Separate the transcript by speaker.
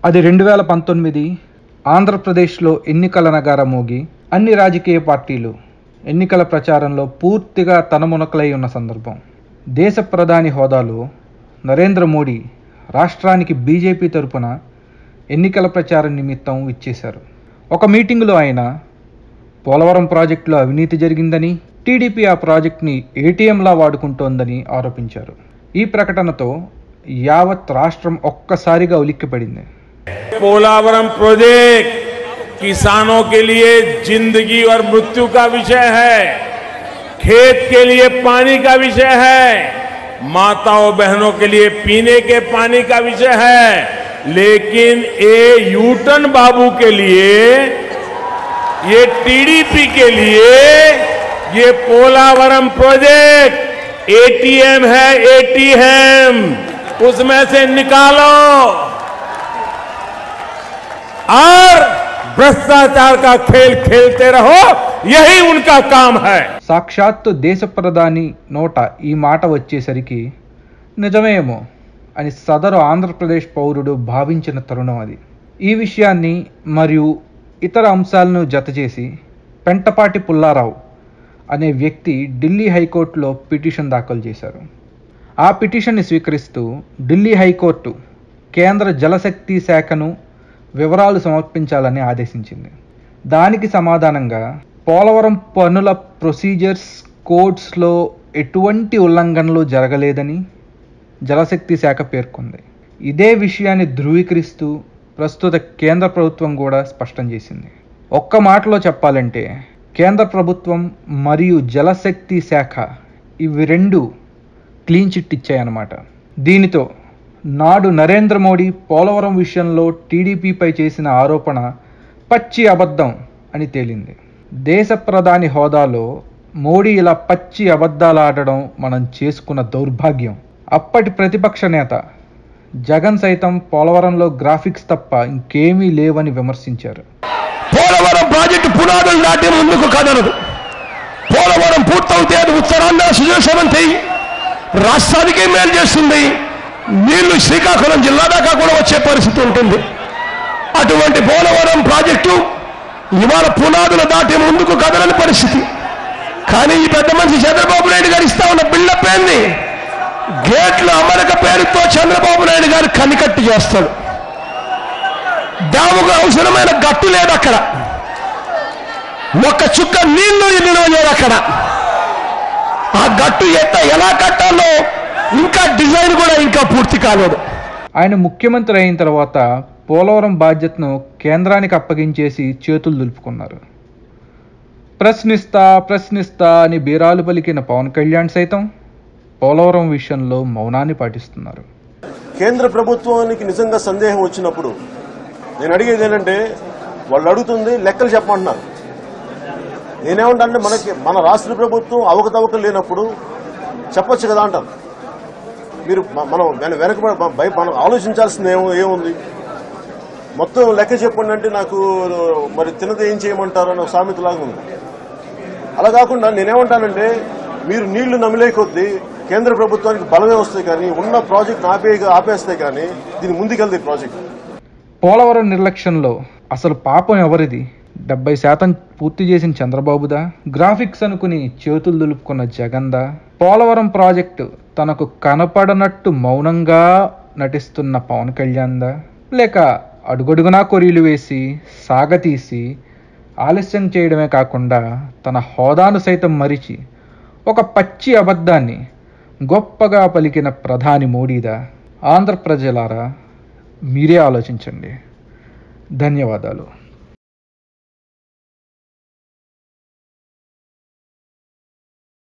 Speaker 1: అది రెండు వేల పంతొమ్మిది ఆంధ్రప్రదేశ్లో ఎన్నికల నగార మోగి అన్ని రాజకీయ పార్టీలు ఎన్నికల ప్రచారంలో పూర్తిగా తనమునకలై ఉన్న సందర్భం దేశ ప్రధాని హోదాలో నరేంద్ర మోడీ రాష్ట్రానికి బీజేపీ తరపున ఎన్నికల ప్రచారం నిమిత్తం ఇచ్చేశారు ఒక మీటింగులో ఆయన పోలవరం ప్రాజెక్టులో అవినీతి జరిగిందని టీడీపీ ఆ ప్రాజెక్ట్ని ఏటీఎంలా వాడుకుంటోందని ఆరోపించారు ఈ ప్రకటనతో యావత్ రాష్ట్రం ఒక్కసారిగా ఉలిక్కిపడింది
Speaker 2: पोलावरम प्रोजेक्ट किसानों के लिए जिंदगी और मृत्यु का विषय है खेत के लिए पानी का विषय है माताओं बहनों के लिए पीने के पानी का विषय है लेकिन ये यूटन बाबू के लिए ये टीडीपी के लिए ये पोलावरम प्रोजेक्ट एटीएम है एटीएम उसमें से निकालो और भ्रष्टाचार का खेल खेलते रहो यही उनका काम है
Speaker 1: సాక్షాత్తు దేశ ప్రధాని నోట ఈ మాట వచ్చేసరికి నిజమేమో అని సదరు ఆంధ్రప్రదేశ్ పౌరుడు భావించిన తరుణం అది ఈ విషయాన్ని మరియు ఇతర అంశాలను జతచేసి పెంటపాటి పుల్లారావు అనే వ్యక్తి ఢిల్లీ హైకోర్టులో పిటిషన్ దాఖలు చేశారు ఆ పిటిషన్ని స్వీకరిస్తూ ఢిల్లీ హైకోర్టు కేంద్ర జలశక్తి శాఖను వివరాలు సమర్పించాలని ఆదేశించింది దానికి సమాధానంగా పోలవరం పనుల ప్రొసీజర్స్ కోడ్స్లో ఎటువంటి ఉల్లంఘనలు జరగలేదని జలశక్తి శాఖ పేర్కొంది ఇదే విషయాన్ని ధృవీకరిస్తూ ప్రస్తుత కేంద్ర ప్రభుత్వం కూడా స్పష్టం చేసింది ఒక్క మాటలో చెప్పాలంటే కేంద్ర ప్రభుత్వం మరియు జలశక్తి శాఖ ఇవి రెండు క్లీన్ చిట్ ఇచ్చాయన్నమాట దీనితో నాడు నరేంద్ర మోడీ పోలవరం విషయంలో టీడీపీపై చేసిన ఆరోపణ పచ్చి అబద్ధం అని తేలింది దేశ ప్రధాని హోదాలో మోడీ ఇలా పచ్చి అబద్ధాలు ఆడడం మనం చేసుకున్న దౌర్భాగ్యం అప్పటి ప్రతిపక్ష నేత జగన్ సైతం పోలవరంలో గ్రాఫిక్స్ తప్ప ఇంకేమీ లేవని విమర్శించారు
Speaker 3: పోలవరం ప్రాజెక్టు పునాదులు దాటి ముందుకు కదలదు పోలవరం పూర్తవుతే అది ఉత్తరాంధ్ర సుజలసమంతి రాష్ట్రానికి మేలు చేస్తుంది నీళ్లు శ్రీకాకుళం జిల్లా దాకా కూడా వచ్చే పరిస్థితి ఉంటుంది అటువంటి పోలవరం ప్రాజెక్టు ఇవాళ పునాదులు దాటి ముందుకు కదలని పరిస్థితి కానీ ఈ పెద్ద మనిషి చంద్రబాబు నాయుడు గారు ఇస్తా ఉన్న బిల్డప్ ఏంది గేట్ల అమరిక పేరుతో చంద్రబాబు నాయుడు గారు కనికట్టు చేస్తాడు డ్యాముకు అవసరమైన గట్టు లేదు అక్కడ ఒక్క చుక్క నీళ్లు నిల్వ లేదు అక్కడ ఆ గట్టు ఎట్ట ఎలా కట్టాలో ఇంకా డిజైన్ కూడా ఇంకా పూర్తి కాలేదు
Speaker 1: ఆయన ముఖ్యమంత్రి అయిన తర్వాత పోలవరం బాధ్యతను కేంద్రానికి అప్పగించేసి చేతులు దులుపుకున్నారు ప్రశ్నిస్తా ప్రశ్నిస్తా అని బీరాలు పలికిన పవన్ కళ్యాణ్ సైతం పోలవరం విషయంలో మౌనాన్ని పాటిస్తున్నారు
Speaker 4: కేంద్ర ప్రభుత్వానికి నిజంగా సందేహం వచ్చినప్పుడు నేను అడిగేది ఏంటంటే వాళ్ళు అడుగుతుంది లెక్కలు చెప్పమంటున్నారు నేనేమంటే మనకి మన రాష్ట్ర ప్రభుత్వం అవకతవకలు లేనప్పుడు చెప్పొచ్చు కదా అంటారు మీరు మ- మనం వెన- వెనక భయ మనం ఆలోచించాల్సింది ఏమో ఏముంది మొత్తం లెక్క చెప్పండి అంటే నాకు మరి తినది ఏం చేయమంటారు అన్న సామెతలాగా ఉంది అలా కాకుండా నేనేమంటానంటే మీరు నీళ్లు నమిలే కొద్దీ కేంద్ర ప్రభుత్వానికి బలమే వస్తాయి కానీ ఉన్న ప్రాజెక్ట్ ఆపే ఆపేస్తే కానీ దీని ముందుకెళ్తే ప్రాజెక్ట్
Speaker 1: పోలవరం నిర్లక్ష్యంలో అసలు పాపం ఎవరిది డెబ్బై శాతం పూర్తి చేసిన చంద్రబాబుదా గ్రాఫిక్స్ అనుకుని చేతులు దులుపుకున్న జగందా పోలవరం ప్రాజెక్టు తనకు కనపడనట్టు మౌనంగా నటిస్తున్న పవన్ కళ్యాణ్దా లేక అడుగడుగునా కొరీలు వేసి సాగతీసి ఆలస్యం చేయడమే కాకుండా తన హోదాను సైతం మరిచి ఒక పచ్చి అబద్ధాన్ని గొప్పగా పలికిన ప్రధాని మోడీదా ఆంధ్ర ప్రజలారా మీరే ఆలోచించండి ధన్యవాదాలు